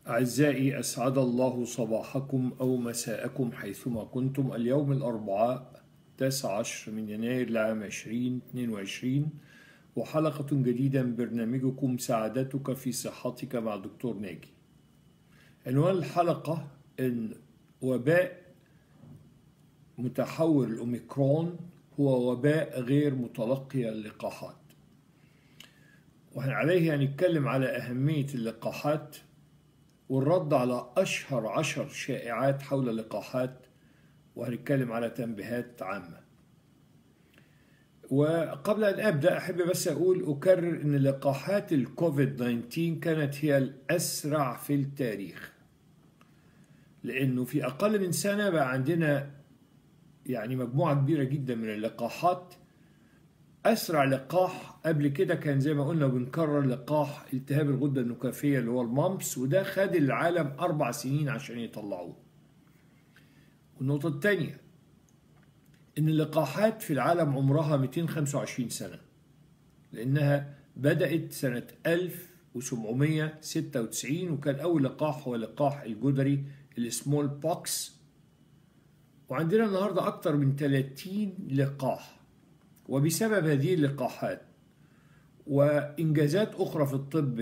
أعزائي أسعد الله صباحكم أو مساءكم حيثما كنتم اليوم الأربعاء 19 من يناير لعام 2022 وحلقة جديدة من برنامجكم سعادتك في صحتك مع دكتور ناجي عنوان الحلقة إن وباء متحور الأوميكرون هو وباء غير متلقي اللقاحات وعليه هنتكلم على أهمية اللقاحات والرد على أشهر عشر شائعات حول اللقاحات وهنتكلم على تنبيهات عامة وقبل أن أبدأ أحب بس أقول أكرر أن لقاحات الكوفيد 19 كانت هي الأسرع في التاريخ لأنه في أقل من سنة بقى عندنا يعني مجموعة كبيرة جدا من اللقاحات أسرع لقاح قبل كده كان زي ما قلنا بنكرر لقاح التهاب الغدة النكافية اللي هو المامبس وده خد العالم أربع سنين عشان يطلعوه والنقطة الثانية إن اللقاحات في العالم عمرها 225 سنة لأنها بدأت سنة 1796 وكان أول لقاح هو لقاح الجدري السمول بوكس وعندنا النهاردة أكثر من 30 لقاح وبسبب هذه اللقاحات وإنجازات أخرى في الطب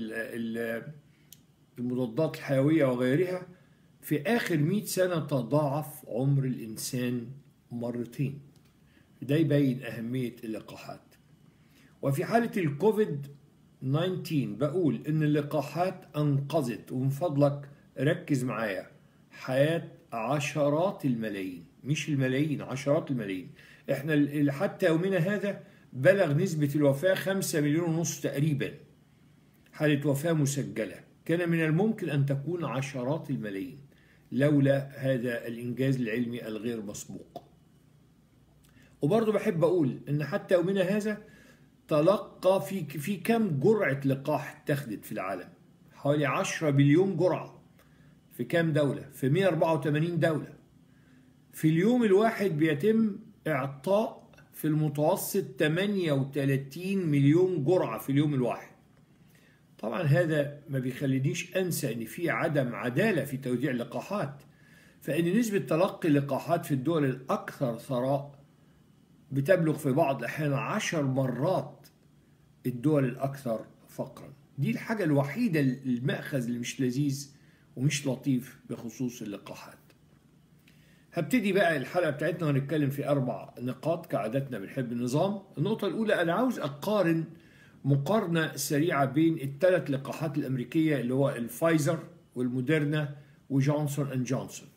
كالمضادات الحيوية وغيرها في آخر 100 سنة تضاعف عمر الإنسان مرتين ده يبين أهمية اللقاحات وفي حالة الكوفيد 19 بقول إن اللقاحات أنقذت ومن فضلك ركز معايا حياة عشرات الملايين مش الملايين عشرات الملايين احنا حتى يومنا هذا بلغ نسبة الوفاة 5 مليون ونص تقريبا حالة وفاة مسجلة كان من الممكن أن تكون عشرات الملايين لولا هذا الإنجاز العلمي الغير مسبوق وبرضه بحب أقول إن حتى يومنا هذا تلقى في في كم جرعة لقاح اتخذت في العالم حوالي 10 بليون جرعة في كام دولة في 184 دولة في اليوم الواحد بيتم إعطاء في المتوسط 38 مليون جرعة في اليوم الواحد طبعا هذا ما بيخلينيش أنسى أن في عدم عدالة في توزيع اللقاحات فإن نسبة تلقي اللقاحات في الدول الأكثر ثراء بتبلغ في بعض الأحيان عشر مرات الدول الأكثر فقرا دي الحاجة الوحيدة المأخذ اللي مش لذيذ ومش لطيف بخصوص اللقاحات هبتدي بقى الحلقة بتاعتنا وهنتكلم في أربع نقاط كعادتنا بنحب النظام النقطة الأولى أنا عاوز أقارن مقارنة سريعة بين الثلاث لقاحات الأمريكية اللي هو الفايزر والموديرنا وجونسون أند جونسون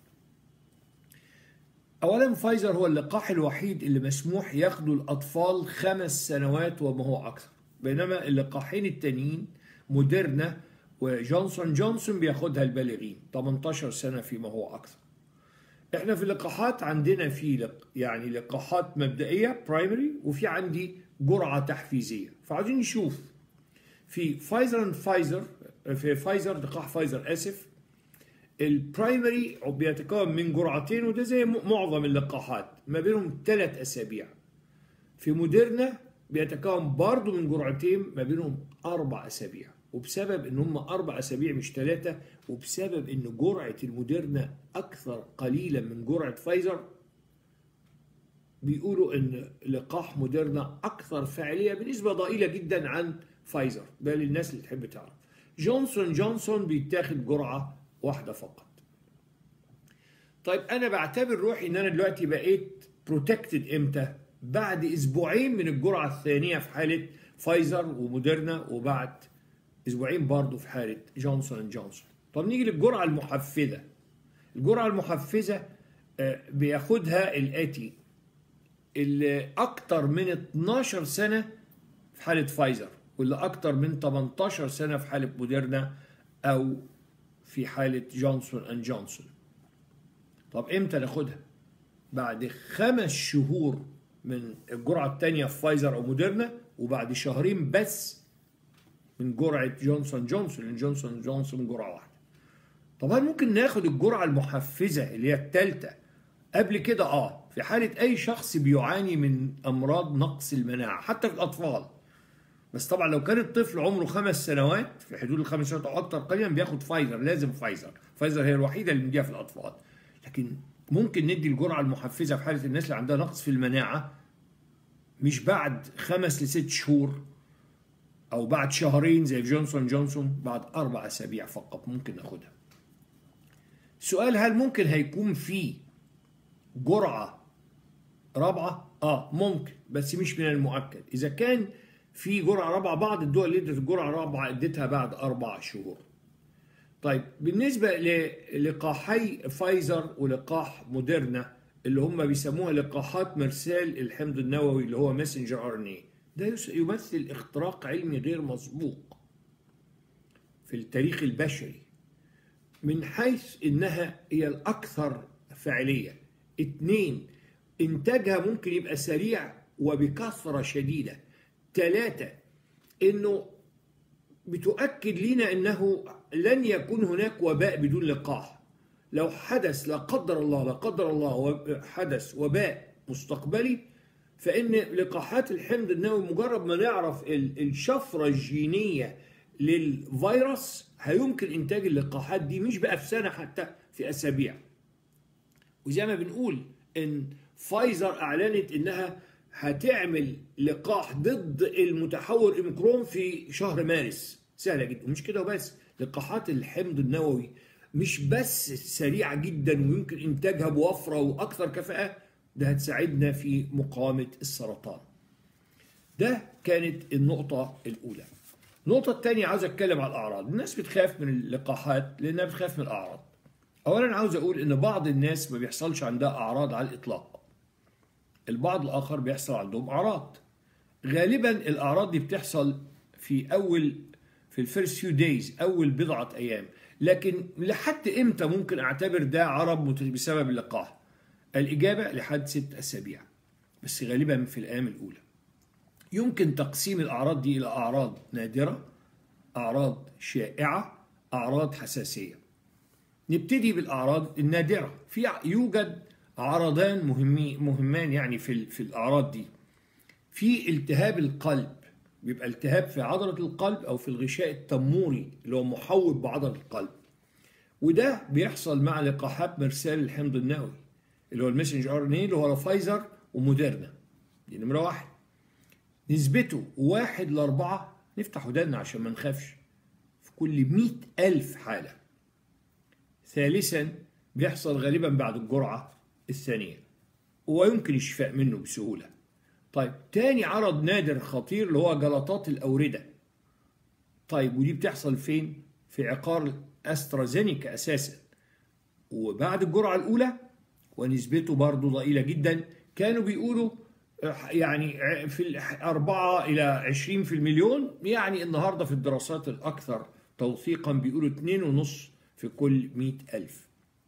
أولا فايزر هو اللقاح الوحيد اللي مسموح ياخده الأطفال خمس سنوات وما هو أكثر بينما اللقاحين التانيين موديرنا وجونسون جونسون بياخدها البالغين 18 سنة فيما هو أكثر احنا في اللقاحات عندنا في لق... يعني لقاحات مبدئيه برايمري وفي عندي جرعه تحفيزيه فعايزين نشوف في فايزر اند فايزر في فايزر لقاح فايزر اسف البرايمري بيتكون من جرعتين وده زي معظم اللقاحات ما بينهم ثلاث اسابيع في موديرنا بيتكون برضه من جرعتين ما بينهم اربع اسابيع وبسبب ان هم اربع اسابيع مش ثلاثه وبسبب ان جرعه الموديرنا اكثر قليلا من جرعه فايزر بيقولوا ان لقاح موديرنا اكثر فاعليه بنسبه ضئيله جدا عن فايزر ده للناس اللي تحب تعرف جونسون جونسون بيتاخد جرعه واحده فقط طيب انا بعتبر روحي ان انا دلوقتي بقيت بروتكتد امتى بعد اسبوعين من الجرعه الثانيه في حاله فايزر وموديرنا وبعد اسبوعين برضه في حاله جونسون اند جونسون طب نيجي للجرعه المحفزه الجرعه المحفزه بياخدها الاتي اللي اكتر من 12 سنه في حاله فايزر واللي اكتر من 18 سنه في حاله موديرنا او في حاله جونسون اند جونسون طب امتى ناخدها بعد خمس شهور من الجرعه الثانيه في فايزر او موديرنا وبعد شهرين بس من جرعه جونسون جونسون لان جونسون جونسون جرعه واحده طبعا ممكن ناخد الجرعه المحفزه اللي هي الثالثه قبل كده اه في حاله اي شخص بيعاني من امراض نقص المناعه حتى في الاطفال بس طبعا لو كان الطفل عمره خمس سنوات في حدود الخمس سنوات او اكتر قليلا بياخد فايزر لازم فايزر فايزر هي الوحيده اللي بنديها في الاطفال لكن ممكن ندي الجرعه المحفزه في حاله الناس اللي عندها نقص في المناعه مش بعد خمس لست شهور او بعد شهرين زي جونسون جونسون بعد اربع اسابيع فقط ممكن ناخدها سؤال هل ممكن هيكون في جرعه رابعه اه ممكن بس مش من المؤكد اذا كان في جرعه رابعه بعض الدول اللي ادت الجرعه الرابعه اديتها بعد اربع شهور طيب بالنسبه للقاحي فايزر ولقاح موديرنا اللي هم بيسموها لقاحات مرسال الحمض النووي اللي هو ماسنجر ار ان اي ده يمثل اختراق علمي غير مسبوق في التاريخ البشري من حيث انها هي الاكثر فاعليه اتنين انتاجها ممكن يبقى سريع وبكثره شديده ثلاثه انه بتؤكد لنا انه لن يكون هناك وباء بدون لقاح لو حدث لا قدر الله لا قدر الله حدث وباء مستقبلي فإن لقاحات الحمض النووي مجرد ما نعرف الشفرة الجينية للفيروس هيمكن إنتاج اللقاحات دي مش بقى في سنة حتى في أسابيع وزي ما بنقول إن فايزر أعلنت إنها هتعمل لقاح ضد المتحور إمكرون في شهر مارس سهلة جدا ومش كده وبس لقاحات الحمض النووي مش بس سريعة جدا ويمكن إنتاجها بوفرة وأكثر كفاءة ده هتساعدنا في مقاومة السرطان ده كانت النقطة الأولى النقطة الثانية عاوز أتكلم على الأعراض الناس بتخاف من اللقاحات لأنها بتخاف من الأعراض أولا عاوز أقول إن بعض الناس ما بيحصلش عندها أعراض على الإطلاق البعض الآخر بيحصل عندهم أعراض غالبا الأعراض دي بتحصل في أول في الفيرست فيو دايز أول بضعة أيام لكن لحد إمتى ممكن أعتبر ده عرض بسبب اللقاح الإجابة لحد ست أسابيع بس غالبا في الأيام الأولى يمكن تقسيم الأعراض دي إلى أعراض نادرة أعراض شائعة أعراض حساسية نبتدي بالأعراض النادرة في يوجد عرضان مهمين مهمان يعني في في الأعراض دي في التهاب القلب بيبقى التهاب في عضلة القلب أو في الغشاء التموري اللي هو محوط بعضلة القلب وده بيحصل مع لقاحات مرسال الحمض النووي اللي هو المسنجر ار ان اللي هو فايزر وموديرنا دي نمرة واحد نسبته واحد لأربعة نفتح ودنا عشان ما نخافش في كل مئة ألف حالة ثالثا بيحصل غالبا بعد الجرعة الثانية ويمكن الشفاء منه بسهولة طيب تاني عرض نادر خطير اللي هو جلطات الأوردة طيب ودي بتحصل فين؟ في عقار أسترازينيكا أساسا وبعد الجرعة الأولى ونسبته برضه ضئيلة جدا كانوا بيقولوا يعني في أربعة إلى عشرين في المليون يعني النهاردة في الدراسات الأكثر توثيقا بيقولوا اتنين ونص في كل مئة ألف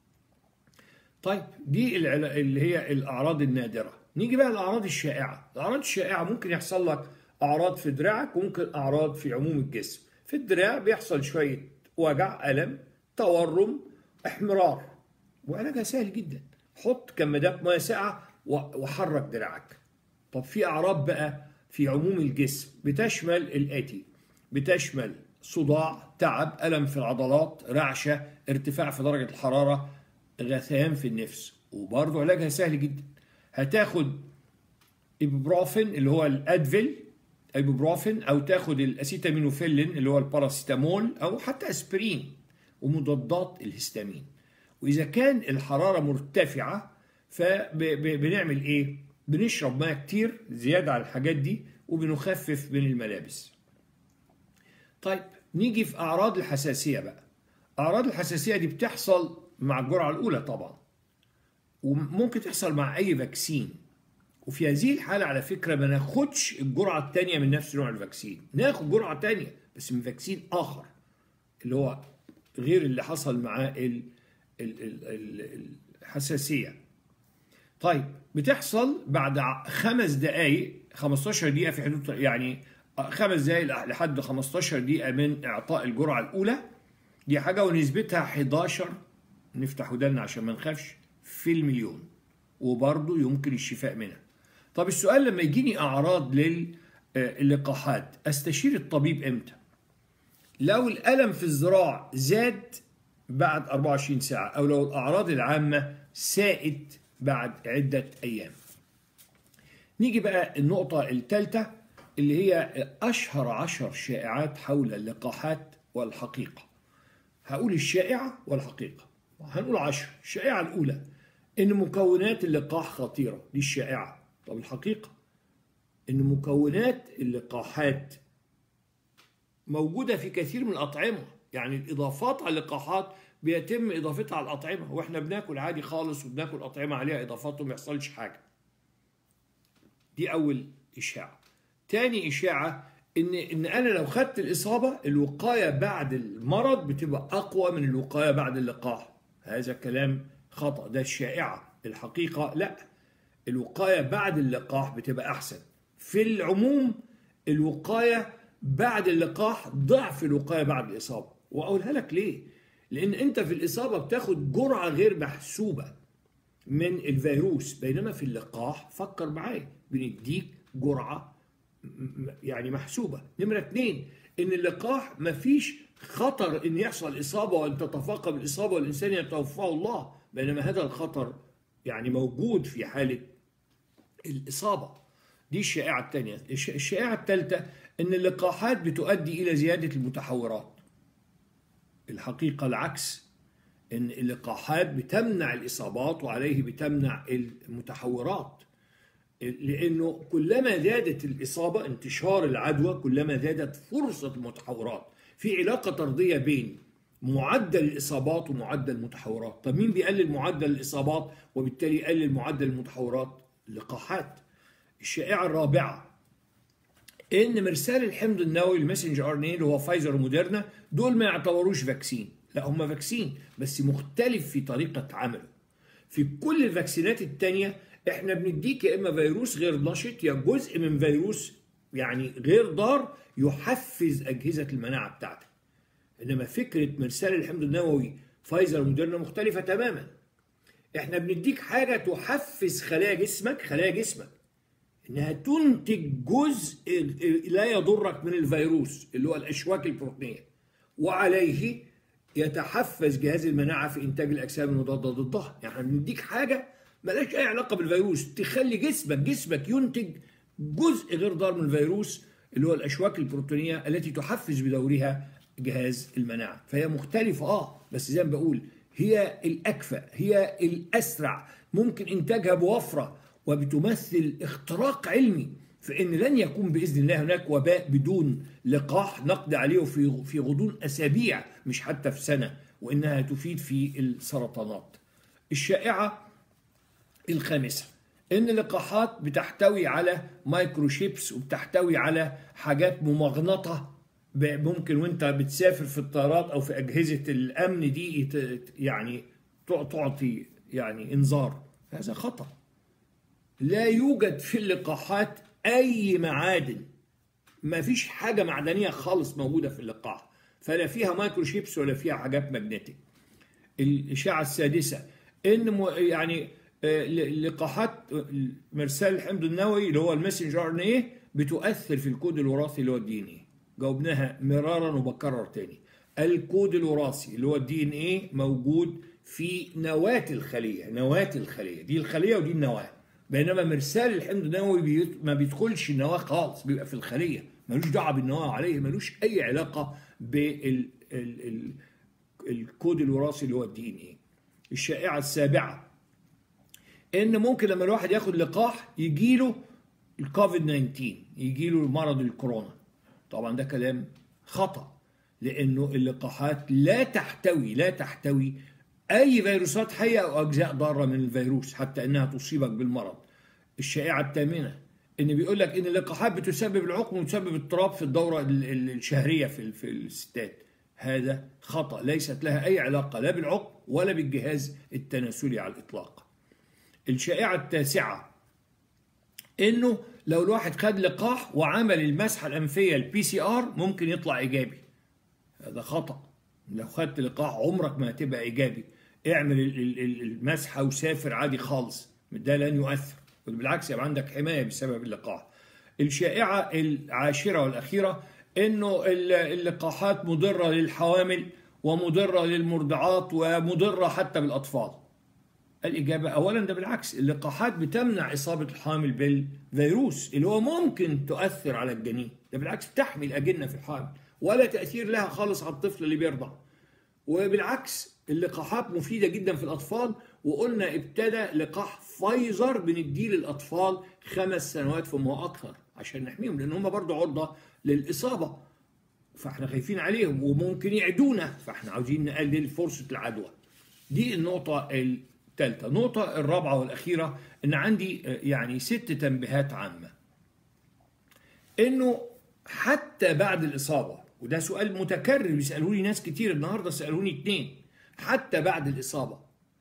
طيب دي اللي هي الأعراض النادرة نيجي بقى الأعراض الشائعة الأعراض الشائعة ممكن يحصل لك أعراض في دراعك وممكن أعراض في عموم الجسم في الدراع بيحصل شوية وجع ألم تورم احمرار وعلاجها سهل جدا حط كمادات ميه ساقعه وحرك دراعك طب في اعراض بقى في عموم الجسم بتشمل الاتي بتشمل صداع تعب الم في العضلات رعشه ارتفاع في درجه الحراره غثيان في النفس وبرضه علاجها سهل جدا هتاخد ايبوبروفين اللي هو الادفيل ايبوبروفين او تاخد الاسيتامينوفيلين اللي هو الباراسيتامول او حتى اسبرين ومضادات الهستامين واذا كان الحراره مرتفعه فبنعمل ايه بنشرب ميه كتير زياده على الحاجات دي وبنخفف من الملابس طيب نيجي في اعراض الحساسيه بقى اعراض الحساسيه دي بتحصل مع الجرعه الاولى طبعا وممكن تحصل مع اي فاكسين وفي هذه الحاله على فكره ما ناخدش الجرعه الثانيه من نفس نوع الفاكسين ناخد جرعه ثانيه بس من فاكسين اخر اللي هو غير اللي حصل معاه الحساسيه طيب بتحصل بعد خمس دقائق 15 دقيقه في حدود يعني خمس دقائق لحد 15 دقيقه من اعطاء الجرعه الاولى دي حاجه ونسبتها 11 نفتح ودنا عشان ما نخافش في المليون وبرضه يمكن الشفاء منها طب السؤال لما يجيني اعراض لل آه، اللقاحات استشير الطبيب امتى لو الالم في الذراع زاد بعد 24 ساعه او لو الاعراض العامه سائت بعد عده ايام نيجي بقى النقطه الثالثه اللي هي اشهر عشر شائعات حول اللقاحات والحقيقه هقول الشائعه والحقيقه هنقول عشر الشائعه الاولى ان مكونات اللقاح خطيره دي الشائعه طب الحقيقه ان مكونات اللقاحات موجوده في كثير من الاطعمه يعني الاضافات على اللقاحات بيتم اضافتها على الاطعمه واحنا بناكل عادي خالص وبناكل اطعمه عليها اضافات وما يحصلش حاجه دي اول اشاعه تاني اشاعه ان ان انا لو خدت الاصابه الوقايه بعد المرض بتبقى اقوى من الوقايه بعد اللقاح هذا كلام خطا ده الشائعه الحقيقه لا الوقايه بعد اللقاح بتبقى احسن في العموم الوقايه بعد اللقاح ضعف الوقايه بعد الاصابه واقولها لك ليه لان انت في الاصابه بتاخد جرعه غير محسوبه من الفيروس بينما في اللقاح فكر معايا بنديك جرعه يعني محسوبه نمره اتنين ان اللقاح مفيش خطر ان يحصل اصابه وان تتفاقم الاصابه والانسان يتوفاه الله بينما هذا الخطر يعني موجود في حاله الاصابه دي الشائعه الثانيه الشائعه الثالثه ان اللقاحات بتؤدي الى زياده المتحورات الحقيقه العكس ان اللقاحات بتمنع الاصابات وعليه بتمنع المتحورات لانه كلما زادت الاصابه انتشار العدوى كلما زادت فرصه المتحورات في علاقه طرديه بين معدل الاصابات ومعدل المتحورات طب مين بيقلل معدل الاصابات وبالتالي يقلل معدل المتحورات اللقاحات الشائعه الرابعه ان مرسال الحمض النووي الماسنجر ار اللي هو فايزر وموديرنا دول ما يعتبروش فاكسين لا هم فاكسين بس مختلف في طريقه عمله في كل الفاكسينات التانية احنا بنديك يا اما فيروس غير نشط يا جزء من فيروس يعني غير ضار يحفز اجهزه المناعه بتاعتك انما فكره مرسال الحمض النووي فايزر وموديرنا مختلفه تماما احنا بنديك حاجه تحفز خلايا جسمك خلايا جسمك انها تنتج جزء لا يضرك من الفيروس اللي هو الاشواك البروتينيه وعليه يتحفز جهاز المناعه في انتاج الاجسام المضاده ضدها يعني بنديك حاجه ملهاش اي علاقه بالفيروس تخلي جسمك جسمك ينتج جزء غير ضار من الفيروس اللي هو الاشواك البروتينيه التي تحفز بدورها جهاز المناعه فهي مختلفه اه بس زي ما بقول هي الاكفأ هي الاسرع ممكن انتاجها بوفره وبتمثل اختراق علمي فإن لن يكون بإذن الله هناك وباء بدون لقاح نقضي عليه في في غضون أسابيع مش حتى في سنة وإنها تفيد في السرطانات. الشائعة الخامسة إن اللقاحات بتحتوي على مايكروشيبس وبتحتوي على حاجات ممغنطة ممكن وانت بتسافر في الطيارات او في اجهزه الامن دي يعني تعطي يعني انذار هذا خطأ لا يوجد في اللقاحات اي معادن ما فيش حاجه معدنيه خالص موجوده في اللقاح فلا فيها مايكروشيبس ولا فيها حاجات ماجنتيك الاشاعه السادسه ان يعني لقاحات مرسال الحمض النووي اللي هو المسنجر ار ان ايه بتؤثر في الكود الوراثي اللي هو الدي ان ايه جاوبناها مرارا وبكرر تاني الكود الوراثي اللي هو الدي ان ايه موجود في نواه الخليه نواه الخليه دي الخليه ودي النواه بينما مرسال الحمض النووي ما بيدخلش النواه خالص بيبقى في الخليه ملوش دعوه بالنواه عليه ملوش اي علاقه بالكود الوراثي اللي هو الدي ان ايه الشائعه السابعه ان ممكن لما الواحد ياخد لقاح يجي له الكوفيد 19 يجي له مرض الكورونا طبعا ده كلام خطا لانه اللقاحات لا تحتوي لا تحتوي اي فيروسات حيه او اجزاء ضاره من الفيروس حتى انها تصيبك بالمرض الشائعه الثامنه ان بيقول لك ان اللقاحات بتسبب العقم وتسبب اضطراب في الدوره الشهريه في في الستات هذا خطا ليست لها اي علاقه لا بالعقم ولا بالجهاز التناسلي على الاطلاق الشائعه التاسعه انه لو الواحد خد لقاح وعمل المسحه الانفيه البي سي ار ممكن يطلع ايجابي هذا خطا لو خدت لقاح عمرك ما هتبقى ايجابي اعمل المسحه وسافر عادي خالص ده لن يؤثر بالعكس يبقى عندك حمايه بسبب اللقاح الشائعة العاشرة والأخيرة أنه اللقاحات مضرة للحوامل ومضرة للمرضعات ومضرة حتى بالأطفال الإجابة أولا ده بالعكس اللقاحات بتمنع إصابة الحامل بالفيروس اللي هو ممكن تؤثر على الجنين ده بالعكس تحمي الأجنة في الحامل ولا تأثير لها خالص على الطفل اللي بيرضع وبالعكس اللقاحات مفيدة جدا في الأطفال وقلنا ابتدى لقاح فايزر بنديه للأطفال خمس سنوات فما أكثر عشان نحميهم لأن هم برضه عرضة للإصابة فاحنا خايفين عليهم وممكن يعدونا فاحنا عاوزين نقلل فرصة العدوى دي النقطة الثالثة النقطة الرابعة والأخيرة إن عندي يعني ست تنبيهات عامة إنه حتى بعد الإصابة وده سؤال متكرر بيسألوني ناس كتير النهاردة سألوني اتنين حتى بعد الإصابة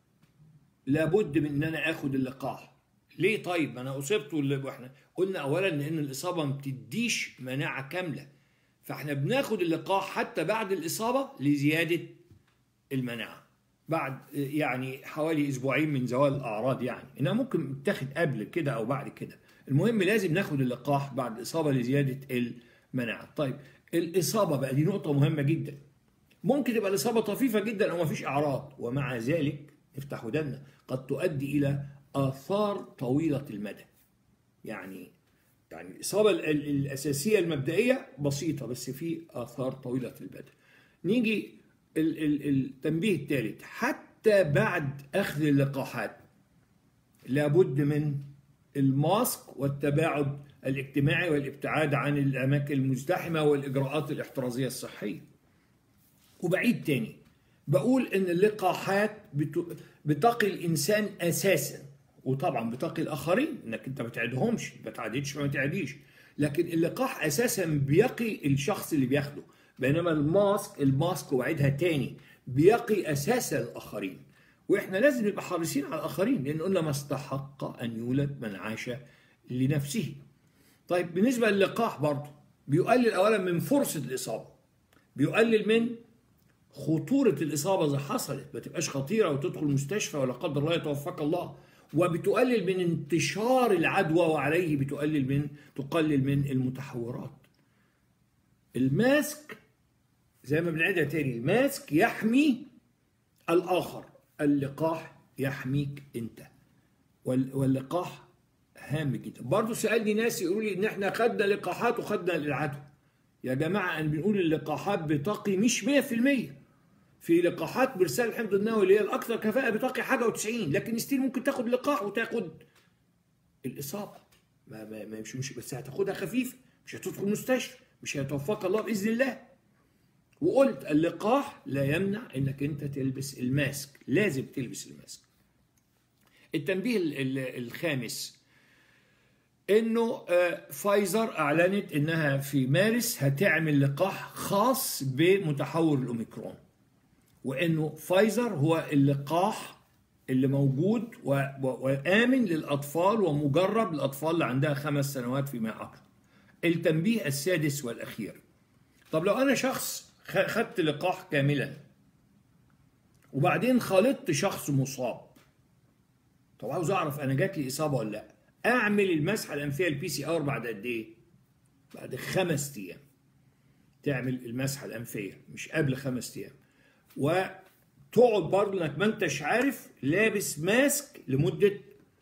لابد من إن أنا آخد اللقاح ليه طيب أنا أصبت وإحنا قلنا أولا إن الإصابة ما بتديش مناعة كاملة فإحنا بناخد اللقاح حتى بعد الإصابة لزيادة المناعة بعد يعني حوالي أسبوعين من زوال الأعراض يعني إنها ممكن تاخد قبل كده أو بعد كده المهم لازم ناخد اللقاح بعد الإصابة لزيادة المناعة طيب الإصابة بقى دي نقطة مهمة جدا ممكن تبقى الإصابة طفيفة جدا أو مفيش أعراض ومع ذلك نفتح ودنا قد تؤدي إلى آثار طويلة المدى يعني يعني الإصابة الأساسية المبدئية بسيطة بس في آثار طويلة المدى نيجي التنبيه الثالث حتى بعد أخذ اللقاحات لابد من الماسك والتباعد الاجتماعي والابتعاد عن الأماكن المزدحمة والإجراءات الاحترازية الصحية وبعيد تاني بقول إن اللقاحات بتقي الإنسان أساسا وطبعا بتقي الآخرين إنك أنت ما تعدهمش ما تعديش ما تعديش لكن اللقاح أساسا بيقي الشخص اللي بياخده بينما الماسك الماسك وعيدها تاني بيقي أساسا الآخرين واحنا لازم نبقى حريصين على الاخرين لان قلنا ما استحق ان يولد من عاش لنفسه. طيب بالنسبه للقاح برضه بيقلل اولا من فرصه الاصابه. بيقلل من خطوره الاصابه اذا حصلت ما تبقاش خطيره وتدخل مستشفى ولا قدر الله يتوفاك الله. وبتقلل من انتشار العدوى وعليه بتقلل من تقلل من المتحورات. الماسك زي ما بنعيدها تاني الماسك يحمي الاخر اللقاح يحميك انت واللقاح هام جدا برضه سألني ناس يقولوا لي ان احنا خدنا لقاحات وخدنا للعدوى يا جماعة ان بنقول اللقاحات بتقي مش 100% في لقاحات برسال الحمض النووي اللي هي الاكثر كفاءة بتقي حاجة و90 لكن ستيل ممكن تاخد لقاح وتاخد الاصابة ما ما ما مش, مش بس هتاخدها خفيف مش هتدخل مستشفى مش هيتوفاك الله باذن الله وقلت اللقاح لا يمنع انك انت تلبس الماسك لازم تلبس الماسك التنبيه الخامس انه فايزر اعلنت انها في مارس هتعمل لقاح خاص بمتحور الاوميكرون وانه فايزر هو اللقاح اللي موجود وامن للاطفال ومجرب للاطفال اللي عندها خمس سنوات فيما اكثر التنبيه السادس والاخير طب لو انا شخص خدت لقاح كاملا وبعدين خالطت شخص مصاب طب عاوز اعرف انا جات لي اصابه ولا لا اعمل المسحه الانفيه البي سي ار بعد قد ايه بعد خمس ايام تعمل المسحه الانفيه مش قبل خمس ايام وتقعد برضه انك ما انتش عارف لابس ماسك لمده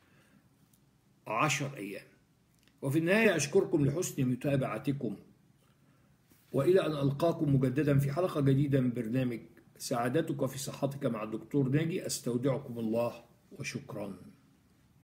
عشر ايام وفي النهايه اشكركم لحسن متابعتكم والى ان القاكم مجددا في حلقه جديده من برنامج سعادتك في صحتك مع الدكتور ناجي استودعكم الله وشكرا